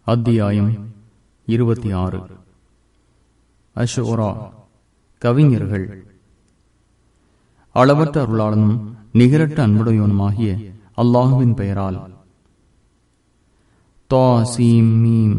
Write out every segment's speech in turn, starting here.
அத்தியாயம் இருபத்தி ஆறு அஷோரா கவிஞர்கள் அளவற்ற அருளாளனும் நிகரற்ற அன்புடையவனுமாகிய அல்லாஹுவின் பெயரால் தா சீம் மீம்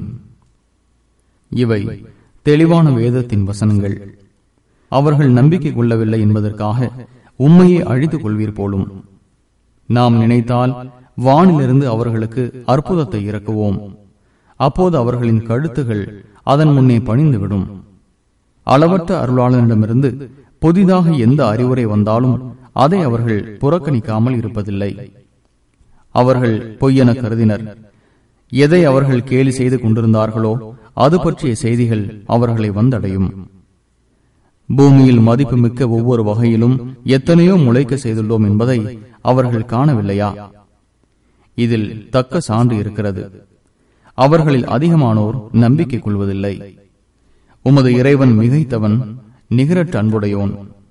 இவை தெளிவான வேதத்தின் வசனங்கள் அவர்கள் நம்பிக்கை கொள்ளவில்லை என்பதற்காக உண்மையை அழித்துக் கொள்வீர் போலும் நாம் நினைத்தால் வானிலிருந்து அவர்களுக்கு அற்புதத்தை இறக்குவோம் அப்போது அவர்களின் கழுத்துகள் அதன் முன்னே பணிந்துவிடும் அளவற்ற அருளாளனிடமிருந்து புதிதாக எந்த அறிவுரை வந்தாலும் அதை அவர்கள் புறக்கணிக்காமல் இருப்பதில்லை அவர்கள் பொய்யென கருதினர் எதை அவர்கள் கேலி செய்து கொண்டிருந்தார்களோ அது பற்றிய செய்திகள் அவர்களை வந்தடையும் பூமியில் மதிப்புமிக்க ஒவ்வொரு வகையிலும் எத்தனையோ முளைக்க செய்துள்ளோம் என்பதை அவர்கள் காணவில்லையா இதில் தக்க சான்று இருக்கிறது அவர்களில் அதிகமானோர் நம்பிக்கை கொள்வதில்லை உமது இறைவன் மிகைத்தவன் நிகரற்ற அன்புடையோன்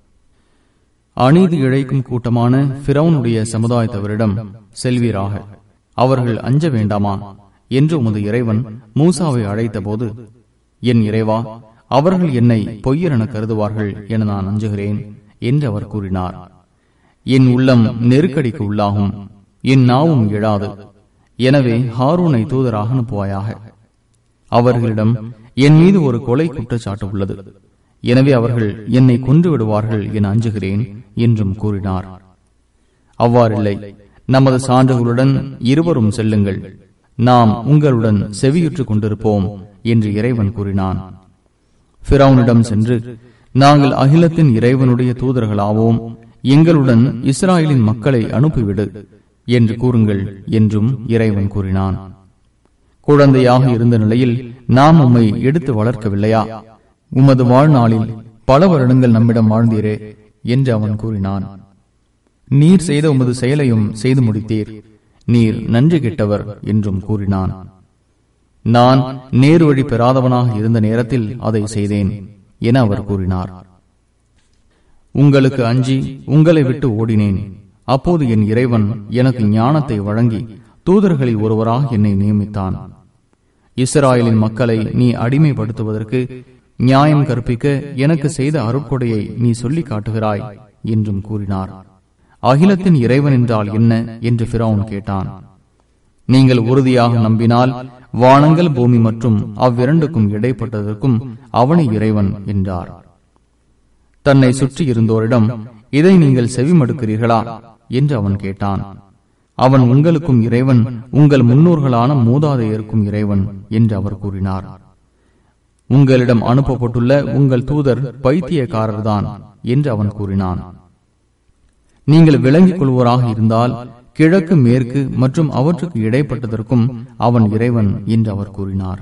அநீதி இழைக்கும் கூட்டமான பிறவனுடைய சமுதாயத்தவரிடம் செல்வீராக அவர்கள் அஞ்ச வேண்டாமா என்று உமது இறைவன் மூசாவை அழைத்த போது என் இறைவா அவர்கள் என்னை பொய்யரென கருதுவார்கள் என நான் அஞ்சுகிறேன் என்று அவர் கூறினார் என் உள்ளம் நெருக்கடிக்கு உள்ளாகும் என் நாவும் எழாது எனவே ஹாரூனை தூதராக அனுப்புவாயாக அவர்களிடம் என் மீது ஒரு கொலை குற்றச்சாட்டு உள்ளது எனவே அவர்கள் என்னை கொன்று விடுவார்கள் என அஞ்சுகிறேன் என்றும் கூறினார் அவ்வாறில்லை நமது சான்றுகளுடன் இருவரும் செல்லுங்கள் நாம் உங்களுடன் செவியுற்றுக் கொண்டிருப்போம் என்று இறைவன் கூறினான் பிறவுனிடம் சென்று நாங்கள் அகிலத்தின் இறைவனுடைய தூதர்களாவோம் எங்களுடன் இஸ்ராயலின் மக்களை அனுப்பிவிடு என்று கூறுங்கள் என்றும் இறைவன் கூறினான் குழந்தையாக இருந்த நிலையில் நாம் உம்மை எடுத்து வளர்க்கவில்லையா உமது வாழ்நாளில் பல வருடங்கள் நம்மிடம் வாழ்ந்தீரே என்று அவன் கூறினான் நீர் செய்த உமது செயலையும் செய்து முடித்தீர் நீர் நன்றி கெட்டவர் என்றும் கூறினான் நான் நேரு வழி பெறாதவனாக இருந்த நேரத்தில் அதை செய்தேன் என அவர் கூறினார் உங்களுக்கு அஞ்சி உங்களை விட்டு ஓடினேன் அப்போது என் இறைவன் எனக்கு ஞானத்தை வழங்கி தூதர்களில் ஒருவராக என்னை நியமித்தான் இஸ்ராயலின் மக்களை நீ அடிமைப்படுத்துவதற்கு நியாயம் கற்பிக்க எனக்கு செய்த அருட்கொடையை நீ சொல்லி காட்டுகிறாய் என்றும் கூறினார் அகிலத்தின் இறைவன் என்றால் என்ன என்று பிறவுன் கேட்டான் நீங்கள் உறுதியாக நம்பினால் வானங்கள் பூமி மற்றும் அவ்விரண்டுக்கும் இடைப்பட்டதற்கும் அவனை இறைவன் என்றார் தன்னை சுற்றி இருந்தோரிடம் இதை நீங்கள் செவிமடுக்கிறீர்களா என்று அவன் கேட்டான் அவன் உங்களுக்கும் இறைவன் உங்கள் முன்னோர்களான மூதாதையருக்கும் இறைவன் என்று அவர் கூறினார் உங்களிடம் அனுப்பப்பட்டுள்ள உங்கள் தூதர் பைத்தியக்காரர்தான் என்று அவன் கூறினான் நீங்கள் விளங்கிக் கொள்வோராக இருந்தால் கிழக்கு மேற்கு மற்றும் அவற்றுக்கு இடைப்பட்டதற்கும் அவன் இறைவன் என்று அவர் கூறினார்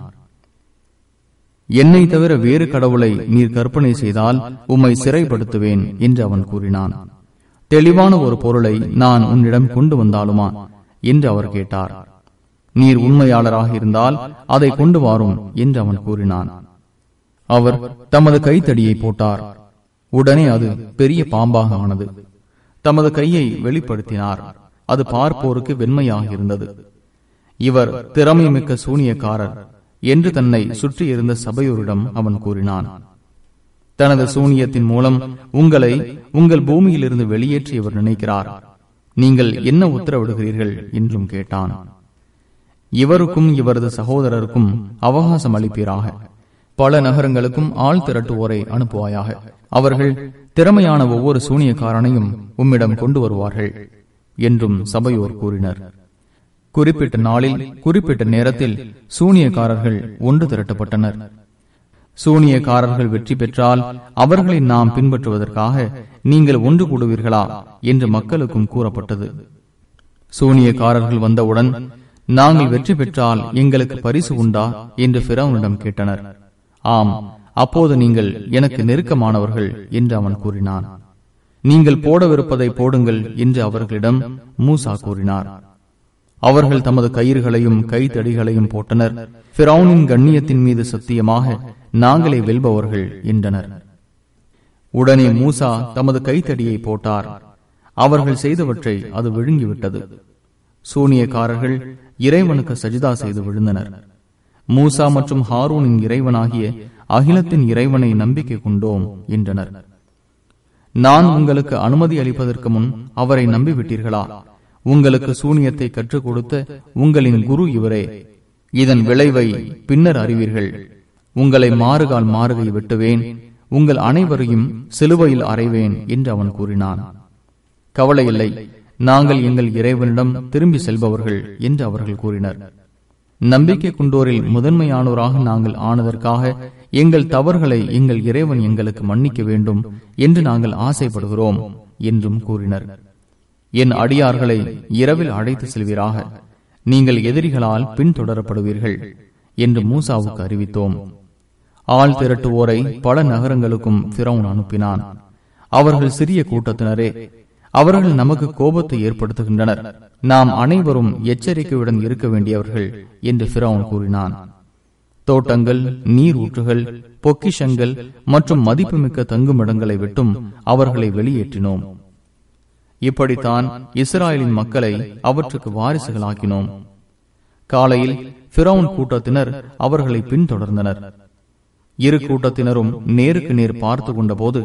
என்னை தவிர வேறு கடவுளை நீர் கற்பனை செய்தால் உம்மை சிறைப்படுத்துவேன் என்று அவன் கூறினான் தெளிவான ஒரு பொருளை நான் உன்னிடம் கொண்டு வந்தாலுமா என்று அவர் கேட்டார் நீர் உண்மையாளராக இருந்தால் அதை கொண்டு வாரும் என்று அவன் கூறினான் அவர் தமது கைத்தடியை போட்டார் உடனே அது பெரிய பாம்பாக ஆனது தமது கையை வெளிப்படுத்தினார் அது பார்ப்போருக்கு வெண்மையாக இருந்தது இவர் திறமை மிக்க சூனியக்காரர் என்று தன்னை சுற்றி இருந்த சபையோரிடம் அவன் கூறினான் தனது சூனியத்தின் மூலம் உங்களை உங்கள் பூமியிலிருந்து வெளியேற்றி இவர் நினைக்கிறார் நீங்கள் என்ன உத்தரவிடுகிறீர்கள் என்றும் கேட்டான் இவருக்கும் இவரது சகோதரருக்கும் அவகாசம் அளிப்பீராக பல நகரங்களுக்கும் ஆள் திரட்டுவோரை அனுப்புவாயாக அவர்கள் திறமையான ஒவ்வொரு சூனியக்காரனையும் உம்மிடம் கொண்டு வருவார்கள் என்றும் சபையோர் கூறினர் குறிப்பிட்ட நாளில் குறிப்பிட்ட நேரத்தில் சூனியக்காரர்கள் ஒன்று திரட்டப்பட்டனர் சூனியக்காரர்கள் வெற்றி பெற்றால் அவர்களை நாம் பின்பற்றுவதற்காக நீங்கள் ஒன்று கூடுவீர்களா என்று மக்களுக்கும் கூறப்பட்டது சூனியக்காரர்கள் வந்தவுடன் நாங்கள் வெற்றி பெற்றால் எங்களுக்கு பரிசு உண்டா என்று பிறவனிடம் கேட்டனர் ஆம் அப்போது நீங்கள் எனக்கு நெருக்கமானவர்கள் என்று அவன் கூறினான் நீங்கள் போடவிருப்பதை போடுங்கள் என்று அவர்களிடம் மூசா கூறினார் அவர்கள் தமது கயிறுகளையும் கைத்தடிகளையும் போட்டனர் பிறவுனின் கண்ணியத்தின் மீது சத்தியமாக நாங்களே வெல்பவர்கள் என்றனர் உடனே மூசா தமது கைத்தடியை போட்டார் அவர்கள் செய்தவற்றை அது விழுங்கிவிட்டது சூனியக்காரர்கள் இறைவனுக்கு சஜிதா செய்து விழுந்தனர் மூசா மற்றும் ஹாரூனின் இறைவனாகிய அகிலத்தின் இறைவனை நம்பிக்கை கொண்டோம் என்றனர் நான் உங்களுக்கு அனுமதி அளிப்பதற்கு முன் அவரை நம்பிவிட்டீர்களா உங்களுக்கு சூனியத்தை கற்றுக் கொடுத்த உங்களின் குரு இவரே இதன் விளைவை பின்னர் அறிவீர்கள் உங்களை மாறுகால் மாறுகை வெட்டுவேன் உங்கள் அனைவரையும் சிலுவையில் அறைவேன் என்று அவன் கூறினான் கவலை இல்லை நாங்கள் எங்கள் இறைவனிடம் திரும்பி செல்பவர்கள் என்று அவர்கள் கூறினர் நம்பிக்கை கொண்டோரில் முதன்மையானோராக நாங்கள் ஆனதற்காக எங்கள் தவறுகளை எங்கள் இறைவன் எங்களுக்கு மன்னிக்க வேண்டும் என்று நாங்கள் ஆசைப்படுகிறோம் என்றும் கூறினர் என் அடியார்களை இரவில் அழைத்து செல்வீராக நீங்கள் எதிரிகளால் பின்தொடரப்படுவீர்கள் என்று மூசாவுக்கு அறிவித்தோம் ஆள் திரட்டுவோரை பல நகரங்களுக்கும் பிறவுன் அனுப்பினான் அவர்கள் சிறிய கூட்டத்தினரே அவர்கள் நமக்கு கோபத்தை ஏற்படுத்துகின்றனர் நாம் அனைவரும் எச்சரிக்கையுடன் இருக்க வேண்டியவர்கள் என்று பிறவுன் கூறினான் தோட்டங்கள் நீர் ஊற்றுகள் பொக்கிஷங்கள் மற்றும் மதிப்புமிக்க தங்குமிடங்களை விட்டும் அவர்களை வெளியேற்றினோம் இப்படித்தான் இஸ்ராயலின் மக்களை அவற்றுக்கு வாரிசுகளாக்கினோம் காலையில் பிறவுன் கூட்டத்தினர் அவர்களை பின்தொடர்ந்தனர் இரு கூட்டத்தினரும் நேருக்கு நேர் பார்த்து கொண்ட போது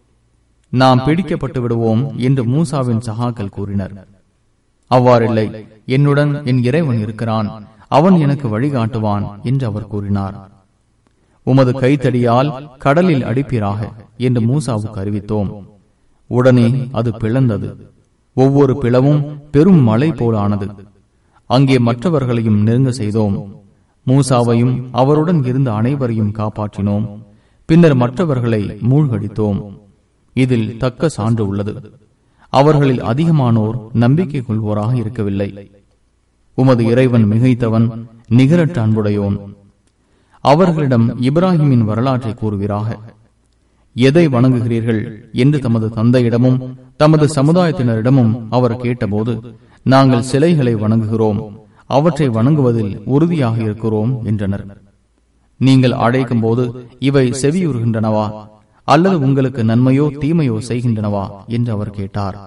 நாம் பிடிக்கப்பட்டு விடுவோம் என்று மூசாவின் சகாக்கள் கூறினர் அவ்வாறில்லை என்னுடன் என் இறைவன் இருக்கிறான் அவன் எனக்கு வழிகாட்டுவான் என்று அவர் கூறினார் உமது கைத்தடியால் கடலில் அடிப்பீராக என்று மூசாவுக்கு அறிவித்தோம் உடனே அது பிளந்தது ஒவ்வொரு பிளவும் பெரும் மலை போலானது அங்கே மற்றவர்களையும் நெருங்க செய்தோம் மூசாவையும் அவருடன் இருந்த அனைவரையும் காப்பாற்றினோம் பின்னர் மற்றவர்களை மூழ்கடித்தோம் இதில் தக்க சான்று உள்ளது அவர்களில் அதிகமானோர் நம்பிக்கை கொள்வோராக இருக்கவில்லை உமது இறைவன் மிகைத்தவன் நிகரற்ற அன்புடையோன் அவர்களிடம் இப்ராஹிமின் வரலாற்றை கூறுவீராக எதை வணங்குகிறீர்கள் என்று தமது தந்தையிடமும் தமது சமுதாயத்தினரிடமும் அவர் கேட்டபோது நாங்கள் சிலைகளை வணங்குகிறோம் அவற்றை வணங்குவதில் உறுதியாக இருக்கிறோம் என்றனர் நீங்கள் அழைக்கும் போது இவை செவியுறுகின்றனவா அல்லது உங்களுக்கு நன்மையோ தீமையோ செய்கின்றனவா என்று அவர் கேட்டார்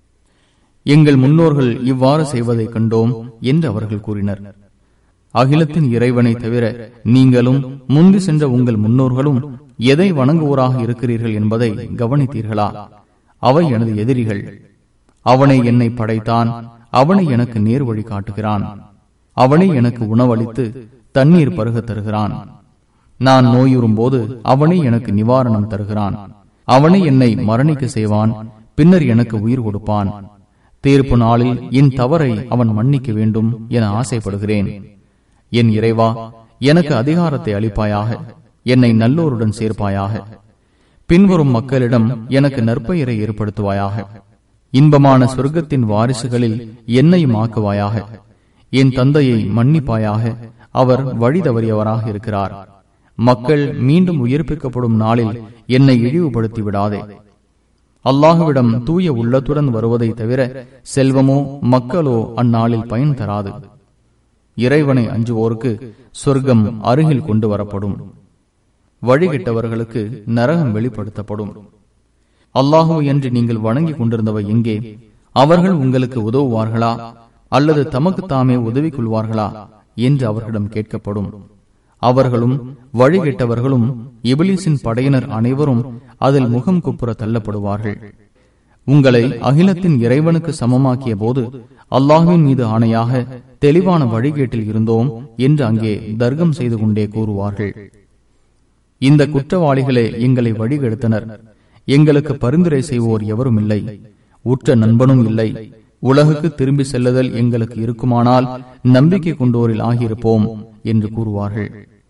எங்கள் முன்னோர்கள் இவ்வாறு செய்வதை கண்டோம் என்று அவர்கள் கூறினர் அகிலத்தின் இறைவனை தவிர நீங்களும் முந்தி சென்ற உங்கள் முன்னோர்களும் எதை வணங்குவோராக இருக்கிறீர்கள் என்பதை கவனித்தீர்களா அவை எனது எதிரிகள் அவனை என்னை படைத்தான் அவனை எனக்கு நேர் வழி காட்டுகிறான் அவனை எனக்கு உணவளித்து தண்ணீர் பருக தருகிறான் நான் நோயுறும் போது அவனே எனக்கு நிவாரணம் தருகிறான் அவனை என்னை மரணிக்க செய்வான் பின்னர் எனக்கு உயிர் கொடுப்பான் தீர்ப்பு நாளில் என் தவறை அவன் மன்னிக்க வேண்டும் என ஆசைப்படுகிறேன் என் இறைவா எனக்கு அதிகாரத்தை அளிப்பாயாக என்னை நல்லோருடன் சேர்ப்பாயாக பின்வரும் மக்களிடம் எனக்கு நற்பெயரை ஏற்படுத்துவாயாக இன்பமான சொர்க்கத்தின் வாரிசுகளில் என்னையும் ஆக்குவாயாக என் தந்தையை மன்னிப்பாயாக அவர் வழி தவறியவராக இருக்கிறார் மக்கள் மீண்டும் உயிர்ப்பிக்கப்படும் நாளில் என்னை இழிவுபடுத்தி விடாதே அல்லாஹுவிடம் தூய உள்ளத்துடன் வருவதை தவிர செல்வமோ மக்களோ அந்நாளில் பயன் தராது இறைவனை அஞ்சுவோருக்கு சொர்க்கம் அருகில் கொண்டு வரப்படும் வழிகிட்டவர்களுக்கு நரகம் வெளிப்படுத்தப்படும் அல்லாஹு என்று நீங்கள் வணங்கி கொண்டிருந்தவை எங்கே அவர்கள் உங்களுக்கு உதவுவார்களா அல்லது தமக்கு தாமே உதவி கொள்வார்களா என்று அவர்களிடம் கேட்கப்படும் அவர்களும் வழிகெட்டவர்களும் இபிலிசின் படையினர் அனைவரும் அதில் முகம் குப்புற தள்ளப்படுவார்கள் உங்களை அகிலத்தின் இறைவனுக்கு சமமாக்கிய போது அல்லாஹுவின் மீது ஆணையாக தெளிவான வழிகேட்டில் இருந்தோம் என்று அங்கே தர்க்கம் செய்து கொண்டே கூறுவார்கள் இந்த குற்றவாளிகளே எங்களை வழிகெடுத்தனர் எங்களுக்கு பரிந்துரை செய்வோர் எவரும் இல்லை உற்ற நண்பனும் இல்லை உலகுக்கு திரும்பி செல்லுதல் எங்களுக்கு இருக்குமானால் நம்பிக்கை கொண்டோரில் ஆகியிருப்போம் என்று கூறுவார்கள்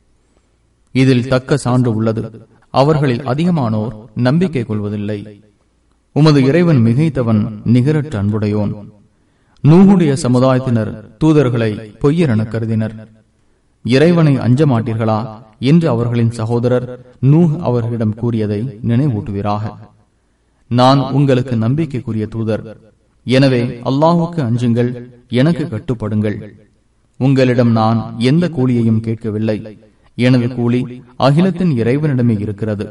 இதில் தக்க சான்று உள்ளது அவர்களில் அதிகமானோர் நம்பிக்கை கொள்வதில்லை உமது இறைவன் மிகைத்தவன் நிகரற்ற அன்புடையோன் நூகுடைய சமுதாயத்தினர் தூதர்களை பொய்யரென கருதினர் இறைவனை அஞ்ச மாட்டீர்களா என்று அவர்களின் சகோதரர் நூஹ் அவர்களிடம் கூறியதை நினைவூட்டுவீராக நான் உங்களுக்கு நம்பிக்கைக்குரிய தூதர் எனவே அல்லாஹுக்கு அஞ்சுங்கள் எனக்கு கட்டுப்படுங்கள் உங்களிடம் நான் எந்த கூலியையும் கேட்கவில்லை எனது கூலி அகிலத்தின் இறைவனிடமே இருக்கிறது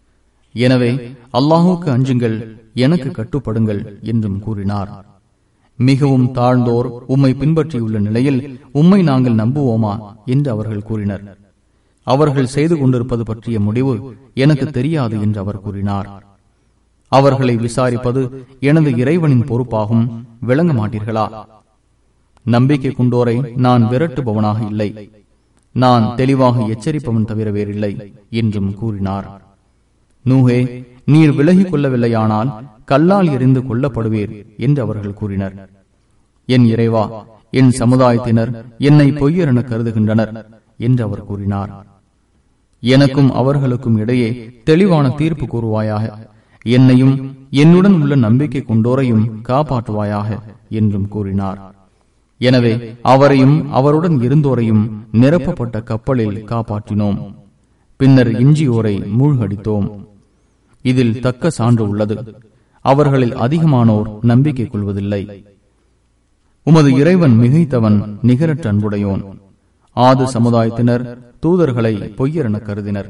எனவே அல்லாஹுக்கு அஞ்சுங்கள் எனக்கு கட்டுப்படுங்கள் என்றும் கூறினார் மிகவும் தாழ்ந்தோர் உம்மை பின்பற்றியுள்ள நிலையில் உம்மை நாங்கள் நம்புவோமா என்று அவர்கள் கூறினர் அவர்கள் செய்து கொண்டிருப்பது பற்றிய முடிவு எனக்கு தெரியாது என்று அவர் கூறினார் அவர்களை விசாரிப்பது எனது இறைவனின் பொறுப்பாகும் விளங்க மாட்டீர்களா நம்பிக்கை கொண்டோரை நான் விரட்டுபவனாக இல்லை நான் தெளிவாக எச்சரிப்பவன் தவிர வேறில்லை என்றும் கூறினார் நூஹே நீர் விலகிக் கொள்ளவில்லையானால் கல்லால் எறிந்து கொல்லப்படுவீர் என்று அவர்கள் கூறினர் என் இறைவா என் சமுதாயத்தினர் என்னை பொய்யர் என கருதுகின்றனர் என்று அவர் கூறினார் எனக்கும் அவர்களுக்கும் இடையே தெளிவான தீர்ப்பு கூறுவாயாக என்னையும் என்னுடன் உள்ள நம்பிக்கை கொண்டோரையும் காப்பாற்றுவாயாக என்றும் கூறினார் எனவே அவரையும் அவருடன் இருந்தோரையும் நிரப்பப்பட்ட கப்பலில் காப்பாற்றினோம் பின்னர் எஞ்சியோரை மூழ்கடித்தோம் இதில் தக்க சான்று உள்ளது அவர்களில் அதிகமானோர் நம்பிக்கை கொள்வதில்லை உமது இறைவன் மிகைத்தவன் நிகரற்ற அன்புடையோன் ஆது சமுதாயத்தினர் தூதர்களை பொய்யரென கருதினர்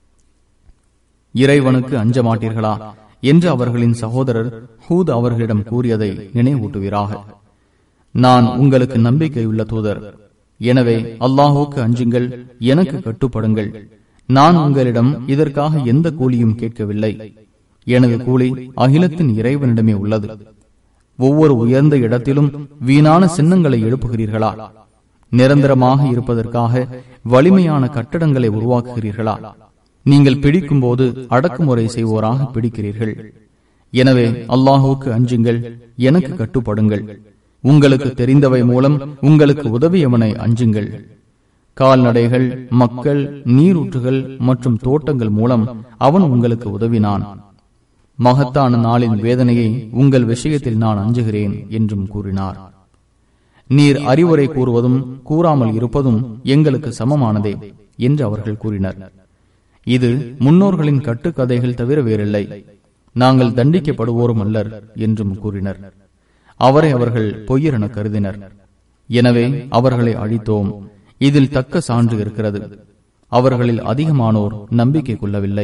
இறைவனுக்கு அஞ்ச மாட்டீர்களா என்று அவர்களின் சகோதரர் ஹூத் அவர்களிடம் கூறியதை நினைவூட்டுவீராக நான் உங்களுக்கு நம்பிக்கையுள்ள தூதர் எனவே அல்லாஹுக்கு அஞ்சுங்கள் எனக்கு கட்டுப்படுங்கள் நான் உங்களிடம் இதற்காக எந்த கூலியும் கேட்கவில்லை எனது கூலி அகிலத்தின் இறைவனிடமே உள்ளது ஒவ்வொரு உயர்ந்த இடத்திலும் வீணான சின்னங்களை எழுப்புகிறீர்களா நிரந்தரமாக இருப்பதற்காக வலிமையான கட்டடங்களை உருவாக்குகிறீர்களா நீங்கள் பிடிக்கும் போது அடக்குமுறை செய்வோராக பிடிக்கிறீர்கள் எனவே அல்லாஹுக்கு அஞ்சுங்கள் எனக்கு கட்டுப்படுங்கள் உங்களுக்கு தெரிந்தவை மூலம் உங்களுக்கு உதவியவனை அஞ்சுங்கள் கால்நடைகள் மக்கள் நீரூற்றுகள் மற்றும் தோட்டங்கள் மூலம் அவன் உங்களுக்கு உதவினான் மகத்தான நாளின் வேதனையை உங்கள் விஷயத்தில் நான் அஞ்சுகிறேன் என்றும் கூறினார் நீர் அறிவுரை கூறுவதும் கூறாமல் இருப்பதும் எங்களுக்கு சமமானதே என்று அவர்கள் கூறினர் இது முன்னோர்களின் கட்டுக்கதைகள் தவிர வேறில்லை நாங்கள் தண்டிக்கப்படுவோரும் அல்லர் என்றும் கூறினர் அவரை அவர்கள் பொய்யரென கருதினர் எனவே அவர்களை அழித்தோம் இதில் தக்க சான்று இருக்கிறது அவர்களில் அதிகமானோர் நம்பிக்கை கொள்ளவில்லை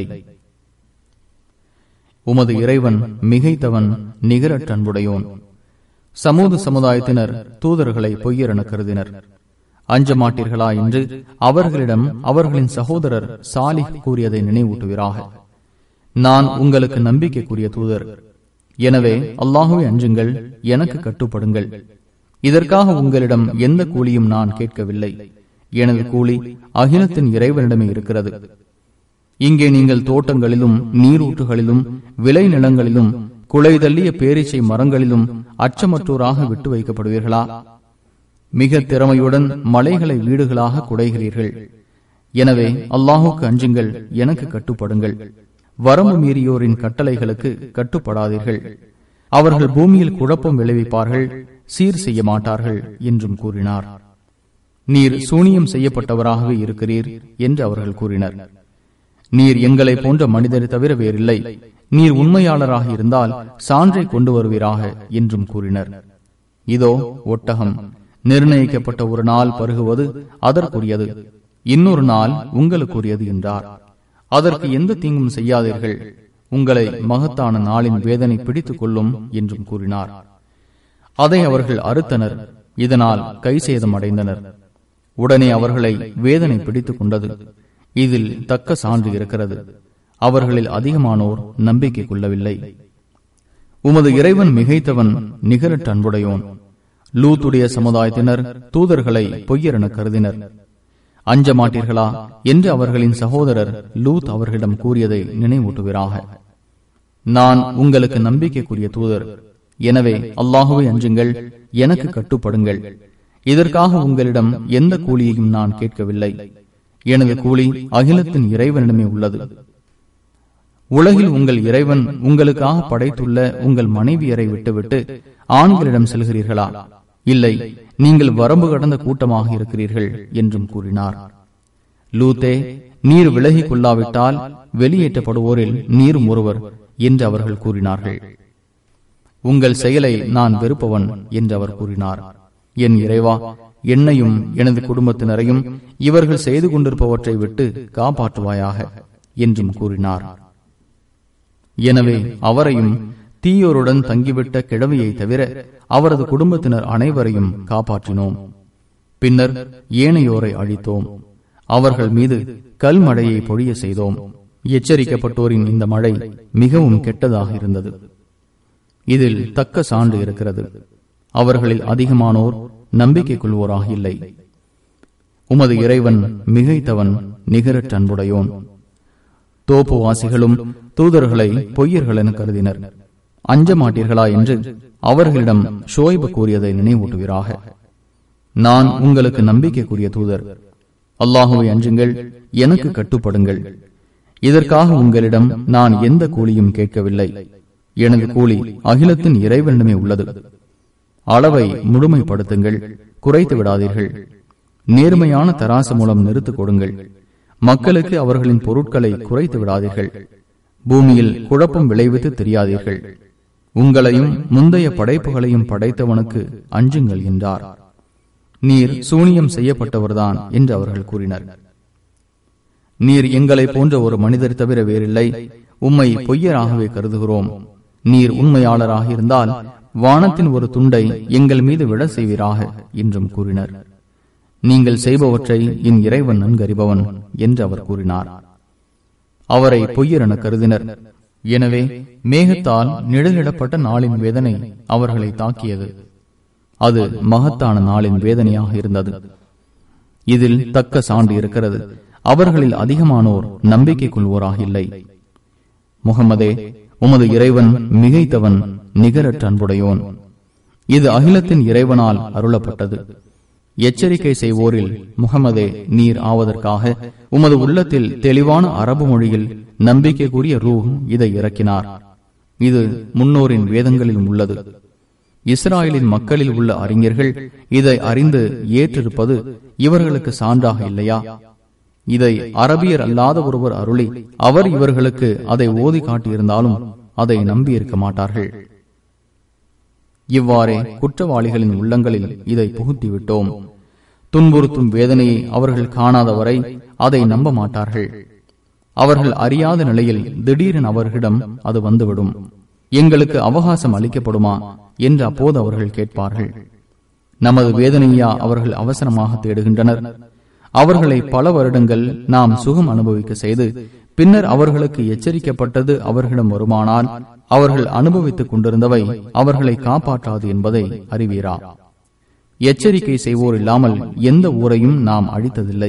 உமது இறைவன் மிகைத்தவன் நிகரற்ற அன்புடையோன் சமூக சமுதாயத்தினர் தூதர்களை பொய்யரென கருதினர் அஞ்ச மாட்டீர்களா என்று அவர்களிடம் அவர்களின் சகோதரர் சாலிஹ் கூறியதை நினைவூட்டுவீராக நான் உங்களுக்கு நம்பிக்கைக்குரிய தூதர் எனவே அல்லாஹுவை அஞ்சுங்கள் எனக்கு கட்டுப்படுங்கள் இதற்காக உங்களிடம் எந்த கூலியும் நான் கேட்கவில்லை எனது கூலி அகிலத்தின் இறைவனிடமே இருக்கிறது இங்கே நீங்கள் தோட்டங்களிலும் நீரூற்றுகளிலும் விளை நிலங்களிலும் குலை தள்ளிய பேரீச்சை மரங்களிலும் அச்சமற்றோராக விட்டு வைக்கப்படுவீர்களா மிக திறமையுடன் மலைகளை வீடுகளாக குடைகிறீர்கள் எனவே அல்லாஹுக்கு அஞ்சுங்கள் எனக்கு கட்டுப்படுங்கள் வரம்பு மீறியோரின் கட்டளைகளுக்கு கட்டுப்படாதீர்கள் அவர்கள் பூமியில் குழப்பம் விளைவிப்பார்கள் சீர் செய்ய மாட்டார்கள் என்றும் கூறினார் நீர் சூனியம் செய்யப்பட்டவராகவே இருக்கிறீர் என்று அவர்கள் கூறினர் நீர் எங்களை போன்ற மனிதரை தவிர வேறில்லை நீர் உண்மையாளராக இருந்தால் சான்றை கொண்டு வருவீராக என்றும் கூறினர் இதோ ஒட்டகம் நிர்ணயிக்கப்பட்ட ஒரு நாள் பருகுவது அதற்குரியது இன்னொரு நாள் உங்களுக்குரியது என்றார் அதற்கு எந்த தீங்கும் செய்யாதீர்கள் உங்களை மகத்தான நாளின் வேதனை பிடித்துக் கொள்ளும் என்றும் கூறினார் அதை அவர்கள் அறுத்தனர் இதனால் கை சேதம் அடைந்தனர் உடனே அவர்களை வேதனை பிடித்துக் கொண்டது இதில் தக்க சான்று இருக்கிறது அவர்களில் அதிகமானோர் நம்பிக்கை கொள்ளவில்லை உமது இறைவன் மிகைத்தவன் நிகரற்ற அன்புடையோன் லூத்துடைய சமுதாயத்தினர் தூதர்களை பொய்யரென கருதினர் அஞ்ச மாட்டீர்களா என்று அவர்களின் சகோதரர் லூத் அவர்களிடம் கூறியதை நினைவூட்டுவீராக நான் உங்களுக்கு நம்பிக்கைக்குரிய தூதர் எனவே அல்லாஹுவை அஞ்சுங்கள் எனக்கு கட்டுப்படுங்கள் இதற்காக உங்களிடம் எந்த கூலியையும் நான் கேட்கவில்லை எனது கூலி அகிலத்தின் இறைவனிடமே உள்ளது உலகில் உங்கள் இறைவன் உங்களுக்காக படைத்துள்ள உங்கள் மனைவியரை விட்டுவிட்டு ஆண்களிடம் செல்கிறீர்களா இல்லை நீங்கள் வரம்பு கடந்த கூட்டமாக இருக்கிறீர்கள் என்றும் கூறினார் லூத்தே நீர் விலகிக் கொள்ளாவிட்டால் வெளியேற்றப்படுவோரில் நீரும் ஒருவர் என்று அவர்கள் கூறினார்கள் உங்கள் செயலை நான் வெறுப்பவன் என்று அவர் கூறினார் என் இறைவா என்னையும் எனது குடும்பத்தினரையும் இவர்கள் செய்து கொண்டிருப்பவற்றை விட்டு காப்பாற்றுவாயாக என்றும் கூறினார் எனவே அவரையும் தீயோருடன் தங்கிவிட்ட கிழவியை தவிர அவரது குடும்பத்தினர் அனைவரையும் காப்பாற்றினோம் பின்னர் ஏனையோரை அழித்தோம் அவர்கள் மீது கல்மழையை பொழிய செய்தோம் எச்சரிக்கப்பட்டோரின் இந்த மழை மிகவும் கெட்டதாக இருந்தது இதில் தக்க சான்று இருக்கிறது அவர்களில் அதிகமானோர் நம்பிக்கை கொள்வோராக இல்லை உமது இறைவன் மிகைத்தவன் நிகரற்ற அன்புடையோன் தோப்புவாசிகளும் தூதர்களை பொய்யர்கள் என கருதினர் அஞ்ச மாட்டீர்களா என்று அவர்களிடம் ஷோய்பு கூறியதை நினைவூட்டுவீராக நான் உங்களுக்கு நம்பிக்கைக்குரிய தூதர் அல்லாஹுவை அஞ்சுங்கள் எனக்கு கட்டுப்படுங்கள் இதற்காக உங்களிடம் நான் எந்த கூலியும் கேட்கவில்லை எனது கூலி அகிலத்தின் இறைவனிடமே உள்ளது அளவை முழுமைப்படுத்துங்கள் குறைத்து விடாதீர்கள் நேர்மையான தராசு மூலம் நிறுத்துக் கொடுங்கள் மக்களுக்கு அவர்களின் பொருட்களை குறைத்து விடாதீர்கள் பூமியில் குழப்பம் விளைவித்து தெரியாதீர்கள் உங்களையும் முந்தைய படைப்புகளையும் படைத்தவனுக்கு அஞ்சுங்கள் என்றார் நீர் சூனியம் செய்யப்பட்டவர்தான் என்று அவர்கள் கூறினர் நீர் எங்களை போன்ற ஒரு மனிதர் தவிர வேறில்லை உம்மை பொய்யராகவே கருதுகிறோம் நீர் உண்மையாளராக இருந்தால் வானத்தின் ஒரு துண்டை எங்கள் மீது விட செய்வீராக என்றும் கூறினர் நீங்கள் செய்பவற்றை என் இறைவன் நன்கறிபவன் என்று அவர் கூறினார் அவரை பொய்யர் என கருதினர் எனவே மேகத்தால் நிழலிடப்பட்ட நாளின் வேதனை அவர்களை தாக்கியது அது மகத்தான நாளின் வேதனையாக இருந்தது இதில் தக்க சான்று இருக்கிறது அவர்களில் அதிகமானோர் நம்பிக்கை கொள்வோராக இல்லை முகமதே உமது இறைவன் மிகைத்தவன் நிகரற்ற அன்புடையோன் இது அகிலத்தின் இறைவனால் அருளப்பட்டது எச்சரிக்கை செய்வோரில் முகமதே நீர் ஆவதற்காக உமது உள்ளத்தில் தெளிவான அரபு மொழியில் நம்பிக்கைக்குரிய ரூ இதை இறக்கினார் இது முன்னோரின் வேதங்களில் உள்ளது இஸ்ராயலின் மக்களில் உள்ள அறிஞர்கள் இதை அறிந்து ஏற்றிருப்பது இவர்களுக்கு சான்றாக இல்லையா இதை அரபியர் அல்லாத ஒருவர் அருளி அவர் இவர்களுக்கு அதை ஓதி காட்டியிருந்தாலும் அதை நம்பியிருக்க மாட்டார்கள் இவ்வாறே குற்றவாளிகளின் உள்ளங்களில் இதை புகுத்திவிட்டோம் துன்புறுத்தும் வேதனையை அவர்கள் காணாதவரை அதை நம்ப மாட்டார்கள் அவர்கள் அறியாத நிலையில் திடீரென அவர்களிடம் அது வந்துவிடும் எங்களுக்கு அவகாசம் அளிக்கப்படுமா என்று அப்போது அவர்கள் கேட்பார்கள் நமது வேதனையா அவர்கள் அவசரமாக தேடுகின்றனர் அவர்களை பல வருடங்கள் நாம் சுகம் அனுபவிக்க செய்து பின்னர் அவர்களுக்கு எச்சரிக்கப்பட்டது அவர்களிடம் வருமானால் அவர்கள் அனுபவித்துக் கொண்டிருந்தவை அவர்களை காப்பாற்றாது என்பதை அறிவீரா எச்சரிக்கை செய்வோர் இல்லாமல் எந்த ஊரையும் நாம் அழித்ததில்லை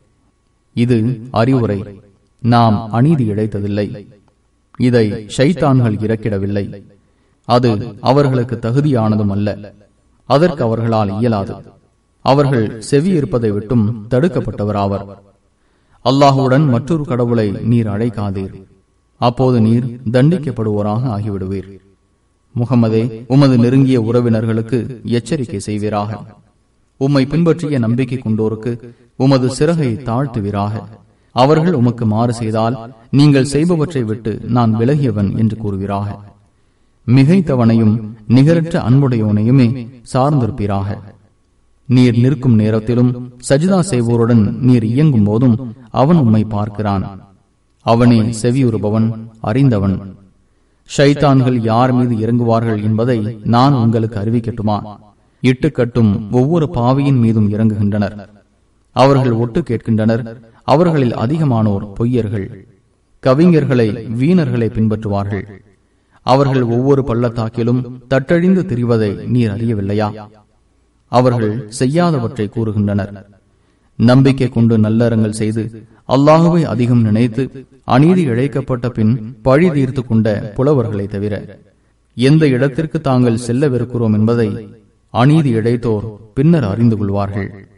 இது அறிவுரை நாம் அநீதி இழைத்ததில்லை இதை ஷைத்தான்கள் இறக்கிடவில்லை அது அவர்களுக்கு தகுதியானதும் அல்ல அதற்கு அவர்களால் இயலாது அவர்கள் செவி இருப்பதை விட்டும் தடுக்கப்பட்டவராவர் அல்லாஹுடன் மற்றொரு கடவுளை நீர் அழைக்காதீர் அப்போது நீர் தண்டிக்கப்படுவோராக ஆகிவிடுவீர் முகமதே உமது நெருங்கிய உறவினர்களுக்கு எச்சரிக்கை செய்வீராக உம்மை பின்பற்றிய நம்பிக்கை கொண்டோருக்கு உமது சிறகை தாழ்த்துவீராக அவர்கள் உமக்கு மாறு செய்தால் நீங்கள் செய்பவற்றை விட்டு நான் விலகியவன் என்று கூறுவீராக மிகைத்தவனையும் நிகரற்ற அன்புடையவனையுமே சார்ந்திருப்பீராக நீர் நிற்கும் நேரத்திலும் சஜிதா செய்வோருடன் நீர் இயங்கும் போதும் அவன் உம்மை பார்க்கிறான் அவனே செவியுறுபவன் அறிந்தவன் ஷைத்தான்கள் யார் மீது இறங்குவார்கள் என்பதை நான் உங்களுக்கு அறிவிக்கட்டுமா இட்டுக்கட்டும் ஒவ்வொரு பாவியின் மீதும் இறங்குகின்றனர் அவர்கள் ஒட்டு கேட்கின்றனர் அவர்களில் அதிகமானோர் பொய்யர்கள் கவிஞர்களை வீணர்களை பின்பற்றுவார்கள் அவர்கள் ஒவ்வொரு பள்ளத்தாக்கிலும் தட்டழிந்து திரிவதை நீர் அறியவில்லையா அவர்கள் செய்யாதவற்றை கூறுகின்றனர் நம்பிக்கை கொண்டு நல்லறங்கள் செய்து அல்லாஹுவை அதிகம் நினைத்து அநீதி இழைக்கப்பட்ட பின் பழி தீர்த்து கொண்ட புலவர்களை தவிர எந்த இடத்திற்கு தாங்கள் செல்லவிருக்கிறோம் என்பதை அநீதி இழைத்தோர் பின்னர் அறிந்து கொள்வார்கள்